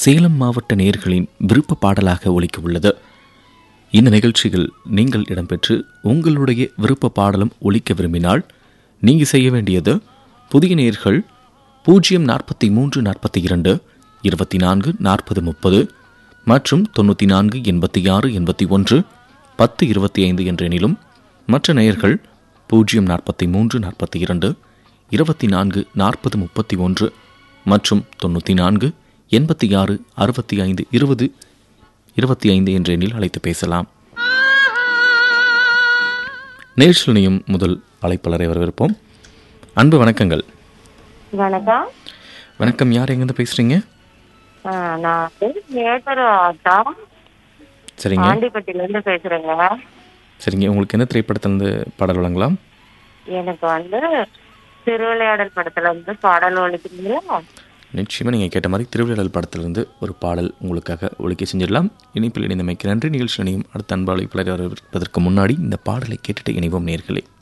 சேலம் மாவட்ட நேயர்களின் விருப்ப பாடலாக ஒலிக்க உள்ளது இந்த நிகழ்ச்சியில் நீங்கள் இடம்பெற்று உங்களுடைய விருப்ப பாடலும் ஒலிக்க விரும்பினால் நீங்கள் செய்ய வேண்டியது புதிய நேர்கள் பூஜ்ஜியம் நாற்பத்தி மூன்று நாற்பத்தி இரண்டு இருபத்தி நான்கு நாற்பது முப்பது மற்றும் தொண்ணூற்றி நான்கு எண்பத்தி ஆறு எண்பத்தி ஒன்று பத்து இருபத்தி ஐந்து என்ற எண்ணிலும் மற்ற நேயர்கள் பூஜ்ஜியம் நாற்பத்தி மூன்று நாற்பத்தி இரண்டு இருபத்தி நான்கு நாற்பது முப்பத்தி ஒன்று மற்றும் தொண்ணூற்றி நான்கு எண்பத்தி ஆறு அறுபத்தி ஐந்து இருபது இருபத்தி ஐந்து என்ற எண்ணில் அழைத்து பேசலாம் நேர்ஷனையும் முதல் அழைப்பாளரை வரவேற்போம் அன்பு வணக்கங்கள் வணக்கம் வணக்கம் யார் எங்கேருந்து பேசுறீங்க ஆ, நான் வந்து மேட்டர் ஆட்டா சரிங்க ஆண்டிப்பட்டில இருந்து பேசுறேங்க சரிங்க உங்களுக்கு என்ன திரைப்படத்திலிருந்து பாடல் வழங்கலாம் எனக்கு வந்து திருவிளையாடல் படத்துல இருந்து பாடல் ஒழிக்கிறீங்களா நிச்சயமாக நீங்கள் கேட்ட மாதிரி திருவிழாடல் படத்திலிருந்து ஒரு பாடல் உங்களுக்காக ஒழிக்க செஞ்சிடலாம் இணைப்பில் இணைந்தமைக்கு நன்றி நிகழ்ச்சி இணையும் அடுத்த அன்பு அழைப்பாளரை வரவேற்பதற்கு முன்னாடி இந்த பாடலை கேட்டுட்டு இணைவோம் நேர்களே